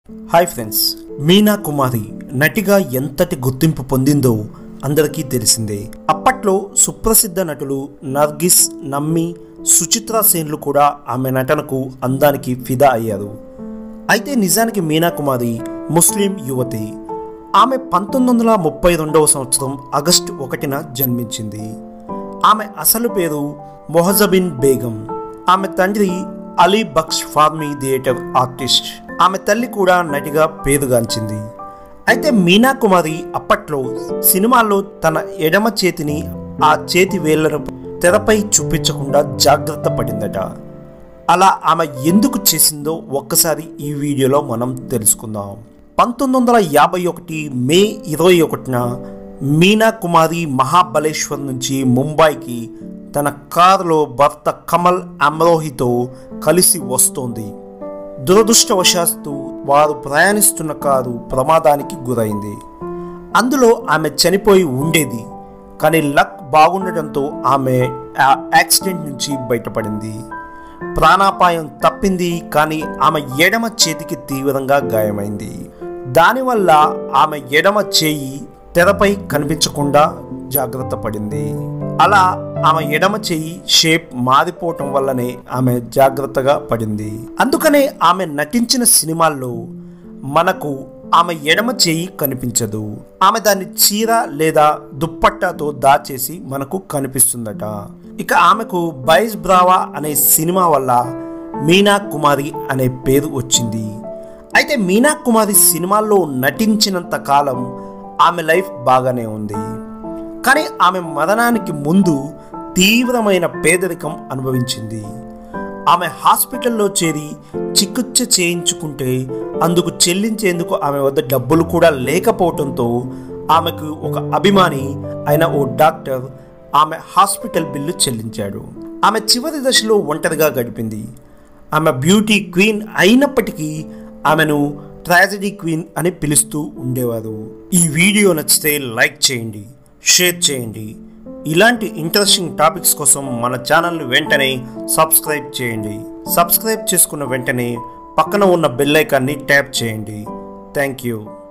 hi friends Meena కుమారి నటిగా ఎంతటి గుర్తింపు పొందిందో అందరికీ తెలిసిందే అప్పట్లో సుప్రసిద్ధ నటులు నర్గిస్ నమ్మి సుచిత్రా సేన్లు కూడా ఆమె నటనకు అందానికి ఫిదా అయ్యారు అయితే నిజానికి మీనా కుమారి ముస్లిం యువతి ఆమె పంతొమ్మిది వందల ముప్పై రెండవ సంవత్సరం ఆగస్టు ఒకటిన జన్మించింది ఆమె అసలు పేరు మొహజబిన్ బేగం ఆమె తండ్రి అలీ బక్ష్ ఫార్మీ థియేటర్ ఆర్టిస్ట్ ఆమె తల్లి కూడా నటిగా పేరుగాంచింది అయితే మీనా కుమారి అప్పట్లో సినిమాల్లో తన ఎడమ చేతిని ఆ చేతి వేళ్లను తెరపై చూపించకుండా జాగ్రత్త పడిందట అలా ఆమె ఎందుకు చేసిందో ఒక్కసారి ఈ వీడియోలో మనం తెలుసుకుందాం పంతొమ్మిది వందల యాభై ఒకటి మే ఇరవై ఒకటిన మీనా కుమారి మహాబలేశ్వర్ నుంచి ముంబైకి తన కారులో భర్త కమల్ అమ్రోహితో కలిసి వస్తోంది దురదృష్టవశాత్తు వారు ప్రయాణిస్తున్న కారు ప్రమాదానికి గురైంది అందులో ఆమె చనిపోయి ఉండేది కానీ లక్ బాగుండటంతో ఆమె ఆ యాక్సిడెంట్ నుంచి బయటపడింది ప్రాణాపాయం తప్పింది కానీ ఆమె ఎడమ చేతికి తీవ్రంగా గాయమైంది దానివల్ల ఆమె ఎడమ చేయి తెరపై కనిపించకుండా జాగ్రత్త పడింది అలా ఆమె ఎడమ చేయి షేప్ మారిపోవటం వల్లనే ఆమె జాగ్రత్తగా పడింది అందుకనే ఆమె నటించిన సినిమాల్లో మనకు ఆమె ఎడమ చేయి కనిపించదు ఆమె దాన్ని చీర లేదా దుప్పట్టాతో దాచేసి మనకు కనిపిస్తుందట ఇక ఆమెకు బైస్ బ్రావా అనే సినిమా వల్ల మీనా కుమారి అనే పేరు వచ్చింది అయితే మీనా కుమారి సినిమాల్లో నటించినంత కాలం ఆమె లైఫ్ బాగానే ఉంది కానీ ఆమె మరణానికి ముందు తీవ్రమైన పేదరికం అనుభవించింది ఆమె హాస్పిటల్లో చేరి చికిత్స చేయించుకుంటే అందుకు చెల్లించేందుకు ఆమె వద్ద డబ్బులు కూడా లేకపోవడంతో ఆమెకు ఒక అభిమాని అయిన ఓ డాక్టర్ ఆమె హాస్పిటల్ బిల్లు చెల్లించాడు ఆమె చివరి దశలో ఒంటరిగా గడిపింది ఆమె బ్యూటీ క్వీన్ అయినప్పటికీ ఆమెను ట్రాజడీ క్వీన్ అని పిలుస్తూ ఉండేవారు ఈ వీడియో నచ్చితే లైక్ చేయండి షేర్ చేయండి ఇలాంటి ఇంట్రెస్టింగ్ టాపిక్స్ కోసం మన ఛానల్ని వెంటనే సబ్స్క్రైబ్ చేయండి సబ్స్క్రైబ్ చేసుకున్న వెంటనే పక్కన ఉన్న బెల్ ఐకాన్ని ట్యాప్ చేయండి థ్యాంక్ యూ